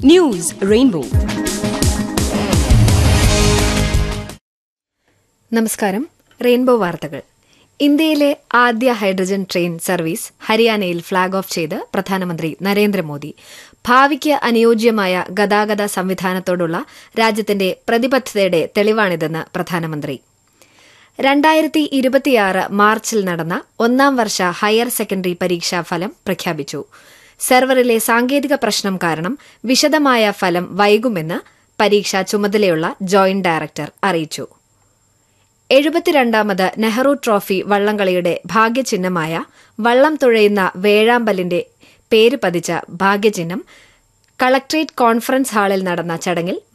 news rainbow നമസ്കാരം rainbow വാർത്തകൾ ഇന്ത്യയിലെ ആദ്യ ഹൈഡ്രജൻ ട്രെയിൻ സർവീസ് ഹരിയാനയിൽ ഫ്ളാഗ് ഓഫ് ചെയ്ത് പ്രധാനമന്ത്രി നരേന്ദ്രമോദി ഭാവിക്ക് അനുയോജ്യമായ ഗതാഗത സംവിധാനത്തോടുള്ള രാജ്യത്തിന്റെ പ്രതിബദ്ധതയുടെ തെളിവാണിതെന്ന് പ്രധാനമന്ത്രി രണ്ടായിരത്തി ഇരുപത്തിയാറ് മാർച്ചിൽ നടന്ന ഒന്നാം വർഷ ഹയർ സെക്കൻഡറി പരീക്ഷാ ഫലം പ്രഖ്യാപിച്ചു സെർവറിലെ സാങ്കേതിക പ്രശ്നം കാരണം വിശദമായ ഫലം വൈകുമെന്ന് പരീക്ഷാ ചുമതലയുള്ള ജോയിന്റ് ഡയറക്ടർ അറിയിച്ചു എഴുപത്തിരണ്ടാമത് നെഹ്റു ട്രോഫി വള്ളംകളിയുടെ ഭാഗ്യചിഹ്നമായ വള്ളം തുഴയുന്ന വേഴാമ്പലിന്റെ പേര് പതിച്ച ഭാഗ്യചിഹ്നം കളക്ട്രേറ്റ് കോൺഫറൻസ് ഹാളിൽ നടന്ന ചടങ്ങിൽ